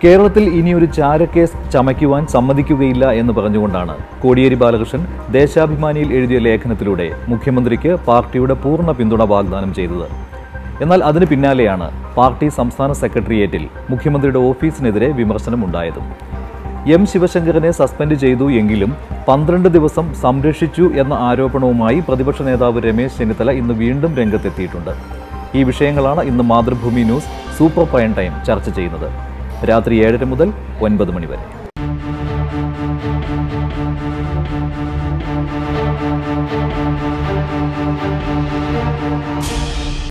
കേരളത്തിൽ ഇനിയൊരു ചാരക്കേസ് ചമയ്ക്കുവാൻ സമ്മതിക്കുകയില്ല എന്ന് പറഞ്ഞുകൊണ്ടാണ് കോടിയേരി ബാലകൃഷ്ണൻ ദേശാഭിമാനിയിൽ എഴുതിയ ലേഖനത്തിലൂടെ മുഖ്യമന്ത്രിക്ക് പാർട്ടിയുടെ പൂർണ്ണ പിന്തുണ വാഗ്ദാനം ചെയ്തത് എന്നാൽ അതിന് പിന്നാലെയാണ് പാർട്ടി സംസ്ഥാന സെക്രട്ടേറിയറ്റിൽ മുഖ്യമന്ത്രിയുടെ ഓഫീസിനെതിരെ വിമർശനമുണ്ടായതും എം ശിവശങ്കരനെ സസ്പെൻഡ് ചെയ്തു എങ്കിലും പന്ത്രണ്ട് ദിവസം സംരക്ഷിച്ചു എന്ന ആരോപണവുമായി പ്രതിപക്ഷ നേതാവ് രമേശ് ചെന്നിത്തല ഇന്ന് വീണ്ടും രംഗത്തെത്തിയിട്ടുണ്ട് ഈ വിഷയങ്ങളാണ് ഇന്ന് Mathrubhumi news super prime time ചർച്ച ചെയ്യുന്നത് രാത്രി ഏഴര മുതൽ ഒൻപത് മണി വരെ